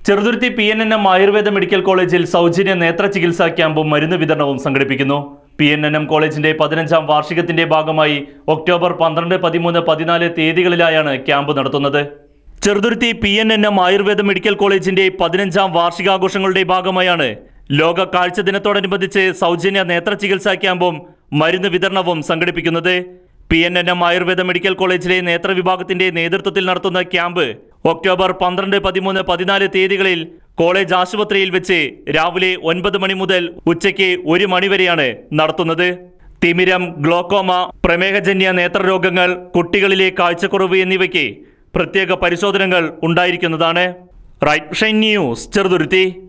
Cheruthuruthy P N N M Ayurveda medical കോളേജിൽ സൗജന്യ നേത്ര ചികിത്സാ ക്യാമ്പും മരുന്ന് വിതരണവും സംഘടിപ്പിക്കുന്നു പി എൻ എൻ എം കോളേജിന്റെ പതിനഞ്ചാം വാർഷികത്തിന്റെ ഭാഗമായി ഒക്ടോബർ പന്ത്രണ്ട് പതിമൂന്ന് പതിനാല് തീയതികളിലായാണ് ക്യാമ്പ് നടത്തുന്നത് Cheruthuruthy P N N M Ayurveda medical കോളേജിന്റെ പതിനഞ്ചാം വാർഷികാഘോഷങ്ങളുടെ ഭാഗമായാണ് ലോക കാഴ്ച ദിനത്തോടനുബന്ധിച്ച് സൗജന്യ നേത്ര ചികിത്സാ ക്യാമ്പും മരുന്ന് വിതരണവും സംഘടിപ്പിക്കുന്നത് P N N M Ayurveda medical കോളേജിലെ നേത്ര വിഭാഗത്തിന്റെ നേതൃത്വത്തിൽ നടത്തുന്ന ക്യാമ്പ് ഒക്ടോബർ പന്ത്രണ്ട് പതിമൂന്ന് പതിനാല് തീയതികളിൽ കോളേജ് ആശുപത്രിയിൽ വെച്ച് രാവിലെ ഒൻപത് മണി മുതൽ ഉച്ചയ്ക്ക് ഒരു മണി വരെയാണ് നടത്തുന്നത് തിമിരം ഗ്ലോക്കോമ പ്രമേഹജന്യ നേത്രരോഗങ്ങൾ കുട്ടികളിലെ കാഴ്ചക്കുറവ് എന്നിവയ്ക്ക് പ്രത്യേക പരിശോധനകൾ ഉണ്ടായിരിക്കുന്നതാണ് റൈറ്റ് ഷൈൻ ന്യൂസ് ചെറുതുരുത്തി